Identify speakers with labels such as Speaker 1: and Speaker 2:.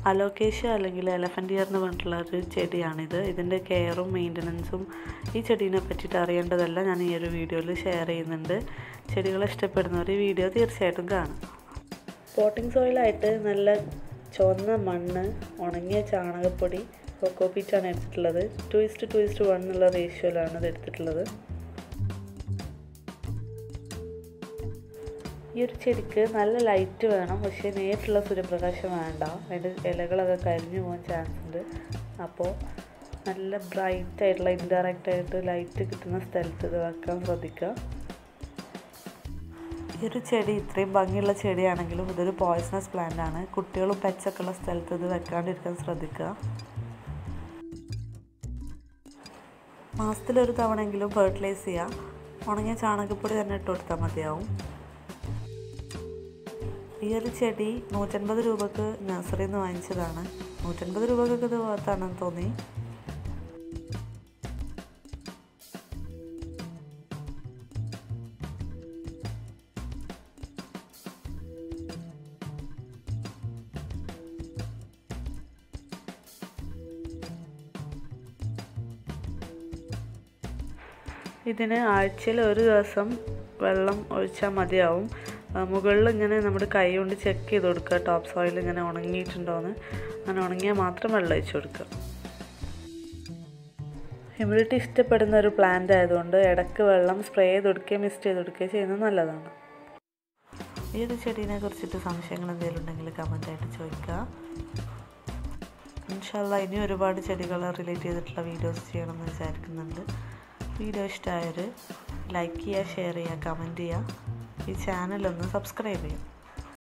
Speaker 1: Alocasia അല്ലെങ്കിൽ elephant year എന്ന് പറഞ്ഞിട്ടുള്ള ഒരു ചെടിയാണിത് ഇതിൻ്റെ കെയറും മെയിൻ്റനൻസും ഈ ചെടീനെ പറ്റിയിട്ട് അറിയേണ്ടതെല്ലാം ഞാൻ ഈ ഒരു വീഡിയോയിൽ ഷെയർ ചെയ്യുന്നുണ്ട് ചെടികളെ ഇഷ്ടപ്പെടുന്നവർ ഈ വീഡിയോ തീർച്ചയായിട്ടും കാണും പോട്ടിംഗ് സോയിലായിട്ട് നല്ല ചുവന്ന മണ്ണ് ഉണങ്ങിയ ചാണകപ്പൊടി കൊക്കോ പീറ്റാണ് എടുത്തിട്ടുള്ളത് two is to two is to one എന്നുള്ള റേഷ്യോയിലാണ് ഇത് എടുത്തിട്ടുള്ളത് ഈ ഒരു ചെടിക്ക് നല്ല ലൈറ്റ് വേണം പക്ഷേ നേരിട്ടുള്ള സൂര്യപ്രകാശം വേണ്ട അതിൻ്റെ ഇലകളൊക്കെ കരിഞ്ഞു പോകാൻ ചാൻസ് ഉണ്ട് അപ്പോൾ നല്ല ബ്രൈറ്റ് ആയിട്ടുള്ള ഇൻഡയറക്റ്റ് ആയിട്ട് ലൈറ്റ് കിട്ടുന്ന സ്ഥലത്ത് ഇത് വെക്കാൻ ശ്രദ്ധിക്കുക ഈ ഒരു ചെടി ഇത്രയും ഭംഗിയുള്ള ചെടിയാണെങ്കിലും ഇതൊരു പോയ്സണസ് പ്ലാന്റ് ആണ് കുട്ടികളും പെച്ചൊക്കെ ഉള്ള സ്ഥലത്ത് ഇത് വെക്കാണ്ടിരിക്കാൻ ശ്രദ്ധിക്കുക മാസത്തിലൊരു തവണയെങ്കിലും ഫെർട്ടിലൈസ് ചെയ്യുക ഉണങ്ങിയ ചാണകപ്പൊടി തന്നെ ഇട്ട് കൊടുത്താൽ മതിയാവും ഈ ഒരു ചെടി നൂറ്റൻപത് രൂപക്ക് നഴ്സറിയിൽ നിന്ന് വാങ്ങിച്ചതാണ് നൂറ്റൻപത് രൂപക്കൊക്കെ ഇത് വർത്താണെന്ന് തോന്നി ഇതിന് ആഴ്ചയിൽ ഒരു ദിവസം വെള്ളം ഒഴിച്ചാൽ മതിയാവും മുകളിൽ ഇങ്ങനെ നമ്മുടെ കൈ കൊണ്ട് ചെക്ക് ചെയ്ത് കൊടുക്കുക ടോപ്പ് സോയിൽ ഇങ്ങനെ ഉണങ്ങിയിട്ടുണ്ടോയെന്ന് അങ്ങനെ ഉണങ്ങിയാൽ മാത്രം വെള്ളം ഒഴിച്ചു കൊടുക്കുക ഹ്യൂമിഡിറ്റി ഇഷ്ടപ്പെടുന്ന ഒരു പ്ലാന്റ് ആയതുകൊണ്ട് ഇടയ്ക്ക് വെള്ളം സ്പ്രേ ചെയ്ത് കൊടുക്കുകയും മിസ്റ്റ് ചെയ്ത് കൊടുക്കുകയും ചെയ്യുന്നത് നല്ലതാണ് ഈ ഒരു ചെടീനെ കുറിച്ചിട്ട് സംശയങ്ങൾ എന്തെങ്കിലും ഉണ്ടെങ്കിൽ കമൻറ്റായിട്ട് ചോദിക്കുക ഇൻഷാല്ല ഇനി ഒരുപാട് ചെടികൾ റിലേറ്റ് ചെയ്തിട്ടുള്ള വീഡിയോസ് ചെയ്യണമെന്ന് വിചാരിക്കുന്നുണ്ട് വീഡിയോ ഇഷ്ടമായവർ ലൈക്ക് ചെയ്യുക ഷെയർ ചെയ്യുക കമൻറ്റ് ചെയ്യുക ഈ ചാനലൊന്ന് സബ്സ്ക്രൈബ് ചെയ്യുക